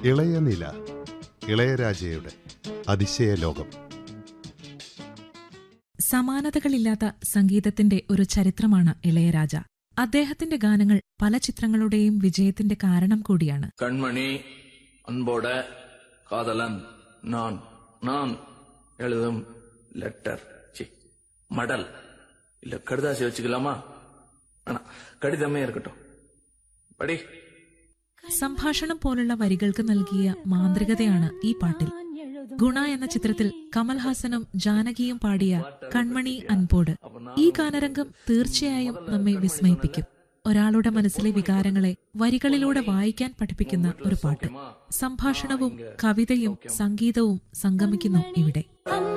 ഇളയ നില ഇളയരാജയുടെ അതിശയ ലോകം സമാനതകളില്ലാത്ത സംഗീതത്തിന്റെ ഒരു ചരിത്രമാണ് ഇളയരാജ അദ്ദേഹത്തിന്റെ ഗാനങ്ങൾ പല ചിത്രങ്ങളുടെയും വിജയത്തിന്റെ കാരണം കൂടിയാണ് கண்மணி அன்போட காதலன் நான் நான் எழுதும் லெட்டர் சி மடல் இல்ல கடுதாசி வச்சுக்கலாமா ஆனா கடிதமே இருக்கட்டும் படி സംഭാഷണം പോലുള്ള വരികൾക്ക് നൽകിയ മാന്ത്രികതയാണ് ഈ പാട്ടിൽ ഗുണ എന്ന ചിത്രത്തിൽ കമൽഹാസനും ജാനകിയും പാടിയ കൺമണി അൻപോട് ഈ ഗാനരംഗം തീർച്ചയായും നമ്മെ വിസ്മയിപ്പിക്കും ഒരാളുടെ മനസ്സിലെ വികാരങ്ങളെ വരികളിലൂടെ വായിക്കാൻ പഠിപ്പിക്കുന്ന ഒരു പാട്ട് സംഭാഷണവും കവിതയും സംഗീതവും സംഗമിക്കുന്നു ഇവിടെ